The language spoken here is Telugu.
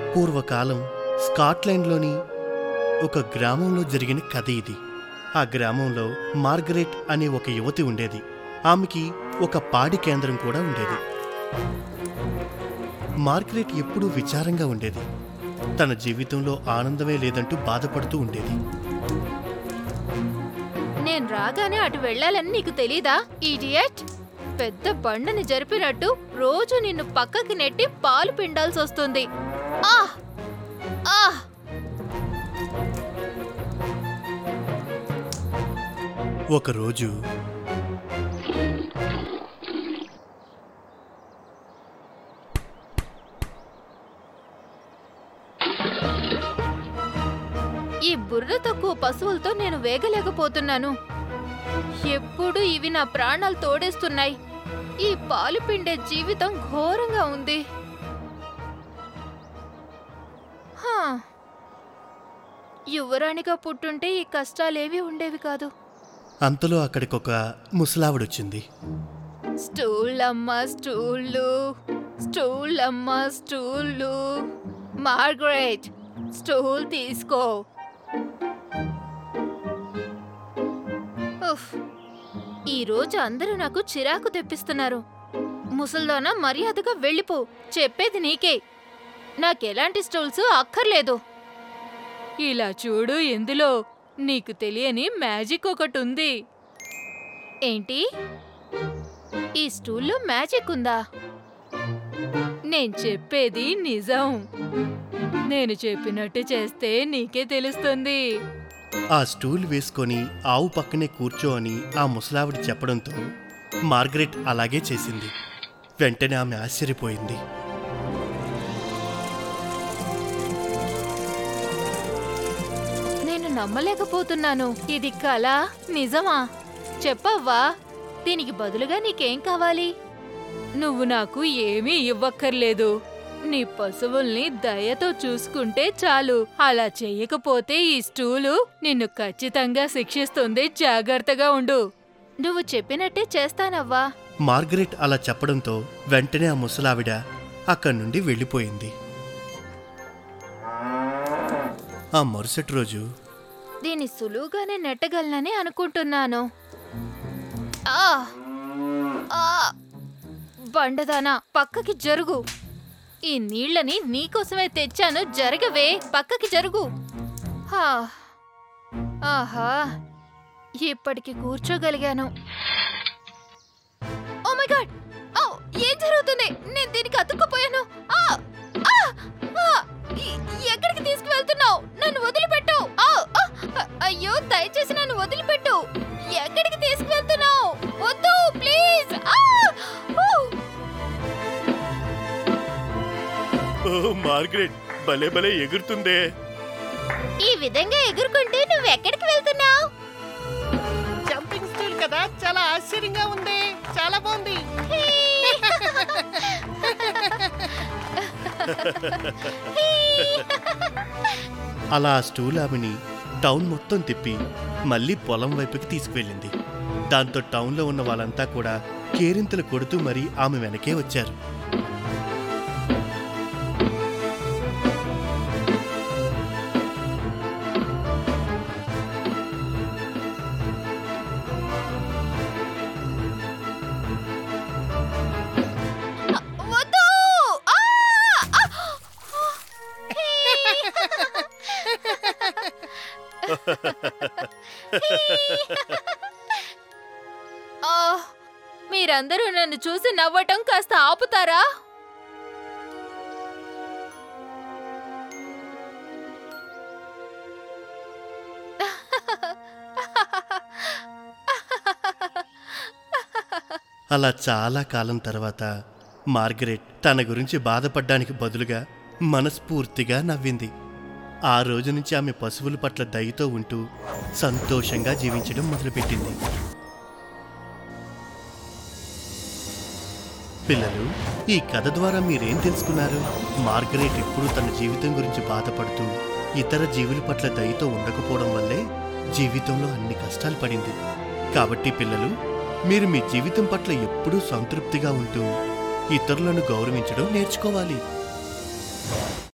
పూర్వకాలం స్కాట్లాండ్లోని ఒక గ్రామంలో జరిగిన కథ ఇది ఆ గ్రామంలో మార్గరెట్ అనే ఒక యువతి ఉండేది ఆమెకి ఒక పాడి కేంద్రం కూడా ఉండేది మార్గరెట్ ఎప్పుడూ విచారంగా ఉండేది తన జీవితంలో ఆనందమే లేదంటూ బాధపడుతూ ఉండేది నేను రాగానే అటు వెళ్ళాలని నీకు తెలీదా ఈడియట్ పెద్ద బండని జరిపినట్టు రోజు నిన్ను పక్కకి నెట్టి పాలు పిండాల్సి వస్తుంది ఆహ్ ఆహ్ ఒకరోజు ఈ బుర్ర తక్కువ పశువులతో నేను వేగలేకపోతున్నాను ఎప్పుడు ఇవి నా ప్రాణాలు తోడేస్తున్నాయి ఈ పాలు పిండే జీవితం ఘోరంగా ఉంది హా. యువరాణిగా పుట్టుంటే ఈ కష్టాలేవి ఉండేవి కాదు అంతలో అక్కడికొక ముసలావిడొచ్చింది స్టూల్ అమ్మ స్టూళ్ళు స్టూల్ అమ్మ స్టూళ్ళు మార్గరెట్ స్టూల్ తీసుకో ఉఫ్, ఈ రోజు అందరూ నాకు చిరాకు తెప్పిస్తున్నారు ముసల్దాన మర్యాదగా వెళ్ళిపో చెప్పేది నీకే నాకెలాంటి స్టూల్స్ అక్కర్లేదు ఇలా చూడు ఎందులో నీకు తెలియని మ్యాజిక్ ఒకటి ఉంది ఏంటి ఈ స్టూల్లో మ్యాజిక్ ఉందా నేను చెప్పేది నిజం నేను చెప్పినట్టు చేస్తే నీకే తెలుస్తుంది ఆ స్టూల్ వేసుకొని ఆవు పక్కనే కూర్చో అని ఆ ముసలావిడ చెప్పడంతో మార్గరెట్ అలాగే చేసింది వెంటనే ఆమె ఆశ్చర్యపోయింది నేను నమ్మలేకపోతున్నాను ఇది కళ నిజమా చెప్పవ్వా దీనికి బదులుగా నీకేం కావాలి నువ్వు నాకు ఏమీ ఇవ్వక్కర్లేదు నీ పశువుల్ని దయతో చూసుకుంటే చాలు అలా చెయ్యకపోతే ఈ స్టూలు నిన్ను ఖచ్చితంగా శిక్షిస్తుంది జాగ్రత్తగా ఉండు నువ్వు చెప్పినట్టే చేస్తానవ్వా మార్గరెట్ అలా చెప్పడంతో వెంటనే ఆ ముసలావిడ అక్కడి నుండి వెళ్ళిపోయింది ఆ మరుసటి రోజు దీన్ని సులువుగానే నెట్టగలనని అనుకుంటున్నాను ఆ! ఆ! బండదానా పక్కకి జరుగు ఈ నీళ్ళని నీకోసమే తెచ్చాను జరగవే పక్కకి జరుగు హా. ఆహా ఇప్పటికి కూర్చోగలిగాను ఓ మై గాడ్ ఔ! ఏం జరుగుతుంది నేను దీనికి అతుక్కుపోయాను ఆ! ఆ! ఆ! ఈ- ఎక్కడికి తీసుకువెళ్తున్నావు నన్ను వదిలిపెట్టు ఆ! ఆ! అయ్యో దయచేసి నన్ను వదిలిపెట్టు ఎక్కడికి తీసుకువెళ్తున్నావు వద్దు ప్లీజ్ ఆ! ఊ! మార్గరెట్ భలే భలే ఎగురుతుందే ఈ విధంగా ఎగురుకుంటూ నువ్వు ఎక్కడికి వెళ్తున్నావు జంపింగ్ స్టూల్ కదా చాలా ఆశ్చర్యంగా ఉంది చాలా బాగుంది అలా ఆ స్టూల్ ఆమెని టౌన్ మొత్తం తిప్పి మళ్ళీ పొలం వైపుకి తీసుకువెళ్ళింది దాంతో టౌన్లో ఉన్న వాళ్ళంతా కూడా కేరింతలు కొడుతూ మరీ ఆమె వెనకే వచ్చారు వద్దు ఆ! ఆ! ఆ! మీరందరూ నన్ను చూసి నవ్వటం కాస్త ఆపుతారా అలా చాలా కాలం తర్వాత మార్గరెట్ తన గురించి బాధపడ్డానికి బదులుగా మనస్ఫూర్తిగా నవ్వింది ఆ రోజు నుంచి ఆమె పశువుల పట్ల దయతో ఉంటూ సంతోషంగా జీవించడం మొదలుపెట్టింది పిల్లలు ఈ కథ ద్వారా మీరేం తెలుసుకున్నారు మార్గరెట్ ఎప్పుడూ తన జీవితం గురించి బాధపడుతూ ఇతర జీవుల పట్ల దయతో ఉండకపోవడం వల్లే జీవితంలో అన్ని కష్టాలు పడింది కాబట్టి పిల్లలు మీరు మీ జీవితం పట్ల ఎప్పుడూ సంతృప్తిగా ఉంటూ ఇతరులను గౌరవించడం నేర్చుకోవాలి